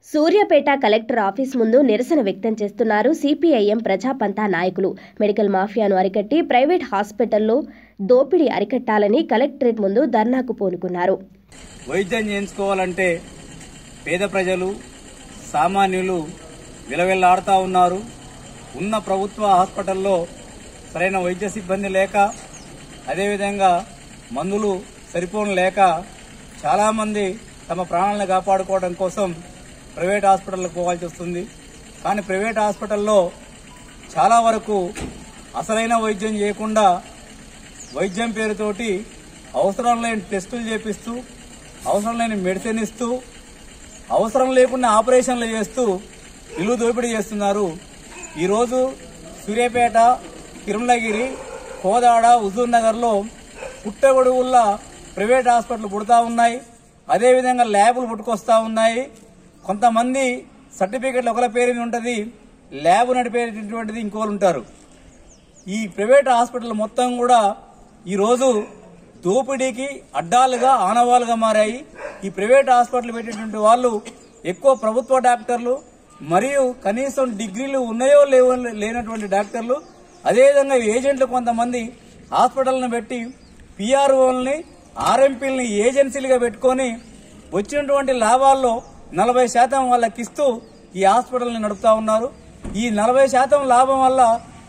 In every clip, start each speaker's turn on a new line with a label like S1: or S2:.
S1: Suryapet collector office ముందు నిరసన వ్యక్తం చేస్తున్నారు సిపిఐఎం ప్రజాపంతా నాయకులు మెడికల్ మాఫియాను అరికట్టి ప్రైవేట్ హాస్పిటల్లో దోపిడీ అరికట్టాలని కలెక్టరేట్ ముందు ధర్నాకు పూనుకున్నారు
S2: వైద్యం చేయించుకోవాలంటే పేద ప్రజలు సామాన్యులు విలవిల్లాడుతూ ఉన్నారు ఉన్న ప్రభుత్వ హాస్పిటల్లో సరైన వైద్య సిబ్బంది లేక అదేవిధంగా మందులు సరిపోను లేక చాలామంది తమ ప్రాణాలను కాపాడుకోవడం కోసం ప్రైవేట్ హాస్పిటల్కి పోవాల్సి వస్తుంది కానీ ప్రైవేట్ హాస్పిటల్లో చాలా వరకు అసలైన వైద్యం చేయకుండా వైద్యం పేరుతోటి అవసరం లేని టెస్టులు చేపిస్తూ అవసరం లేని మెడిసిన్ ఇస్తూ అవసరం లేకుండా ఆపరేషన్లు చేస్తూ ఇల్లు దోపిడీ చేస్తున్నారు ఈరోజు సూర్యాపేట తిరుమలగిరి కోదాడ హుజూర్ నగర్లో పుట్టగొడుగుల్లా ప్రైవేట్ హాస్పిటల్ పుడతా ఉన్నాయి అదేవిధంగా ల్యాబులు పుట్టుకొస్తా ఉన్నాయి కొంతమంది సర్టిఫికెట్లు ఒకరి పేరు మీద ఉంటుంది ల్యాబ్ నడిపేటటువంటిది ఇంకోరు ఉంటారు ఈ ప్రైవేట్ హాస్పిటల్ మొత్తం కూడా ఈరోజు దోపిడీకి అడ్డాలుగా ఆనవాలుగా మారాయి ఈ ప్రైవేట్ హాస్పిటల్ పెట్టేటువంటి వాళ్ళు ఎక్కువ ప్రభుత్వ డాక్టర్లు మరియు కనీసం డిగ్రీలు ఉన్నాయో లేవో లేనటువంటి డాక్టర్లు అదేవిధంగా ఏజెంట్లు కొంతమంది హాస్పిటల్ని పెట్టి పిఆర్ఓల్ని ఆర్ఎంపీలని ఏజెన్సీలుగా పెట్టుకొని వచ్చినటువంటి లాభాల్లో నలభై శాతం వాళ్ళకి ఇస్తూ ఈ హాస్పిటల్ని నడుపుతా ఉన్నారు ఈ నలభై శాతం లాభం వల్ల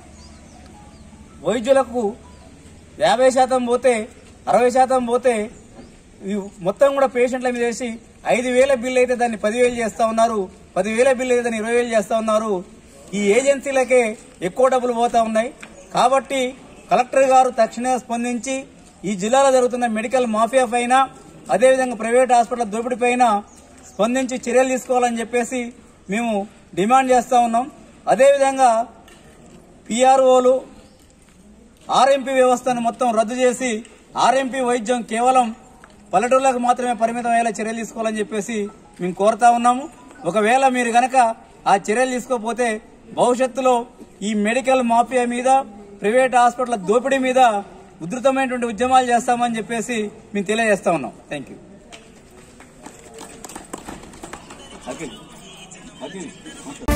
S2: వైద్యులకు యాభై శాతం పోతే అరవై శాతం పోతే ఈ మొత్తం కూడా పేషెంట్ల మీద వేసి ఐదు వేల బిల్లు అయితే దాన్ని పదివేలు చేస్తా ఉన్నారు పదివేల బిల్లు అయితే దాన్ని ఇరవై వేలు చేస్తా ఉన్నారు ఈ ఏజెన్సీలకే ఎక్కువ డబ్బులు పోతా ఉన్నాయి కాబట్టి కలెక్టర్ గారు తక్షణమే స్పందించి ఈ జిల్లాలో జరుగుతున్న మెడికల్ మాఫియా పైన అదేవిధంగా ప్రైవేట్ హాస్పిటల్ దోపిడీ పైన స్పందించి చర్యలు తీసుకోవాలని చెప్పేసి మేము డిమాండ్ చేస్తా ఉన్నాం అదేవిధంగా పిఆర్ఓలు ఆర్ఎంపీ వ్యవస్థను మొత్తం రద్దు చేసి ఆర్ఎంపీ వైద్యం కేవలం పల్లెటూళ్ళకు మాత్రమే పరిమితం అయ్యేలా చర్యలు తీసుకోవాలని చెప్పేసి మేము కోరుతా ఉన్నాము ఒకవేళ మీరు గనక ఆ చర్యలు తీసుకోకపోతే భవిష్యత్తులో ఈ మెడికల్ మాఫియా మీద ప్రైవేట్ హాస్పిటల్ దోపిడీ మీద ఉధృతమైనటువంటి ఉద్యమాలు చేస్తామని చెప్పేసి మేము తెలియజేస్తా ఉన్నాం థ్యాంక్ యూ అఖిల్ అఖిల్